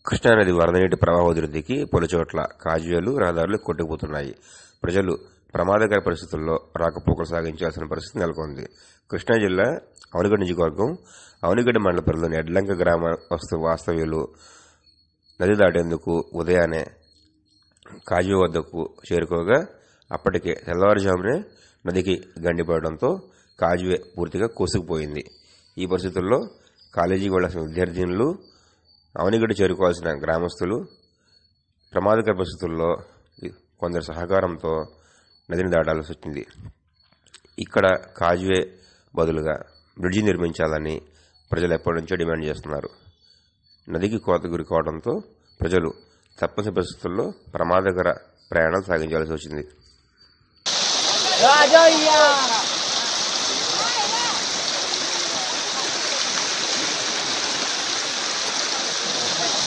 కృష్ణానది వరద నీటి ప్రవాహ ఉధృతికి పలుచోట్ల కాజువేలు రహదారులు కొట్టుకుపోతున్నాయి ప్రజలు ప్రమాదకర పరిస్థితుల్లో రాకపోకలు సాగించాల్సిన పరిస్థితి నెలకొంది కృష్ణా జిల్లా అవనిగడ్డ నియోజకవర్గం అవనిగడ్డ మండల పరిధిలోని ఎడ్లంక గ్రామ వస్తు వాస్తవ్యులు నది దాటేందుకు ఉదయాన్నే కాజువే వద్దకు చేరుకోగా అప్పటికే తెల్లవారుజామునే నదికి గండిపడడంతో కాజువే పూర్తిగా కోసుకుపోయింది ఈ పరిస్థితుల్లో కాలేజీకి వెళ్లాల్సిన విద్యార్థినులు అవనిగడ్డ చేరుకోవాల్సిన గ్రామస్తులు ప్రమాదకర పరిస్థితుల్లో కొందరి సహకారంతో నదిని దాటాల్సి వచ్చింది ఇక్కడ కాజువే బదులుగా బ్రిడ్జి నిర్మించాలని ప్రజలు ఎప్పటి నుంచో డిమాండ్ చేస్తున్నారు నదికి కోత గురి కావడంతో ప్రజలు తప్పనిసరి పరిస్థితుల్లో ప్రమాదకర ప్రయాణాలు సాగించాల్సి వచ్చింది రాజయ్య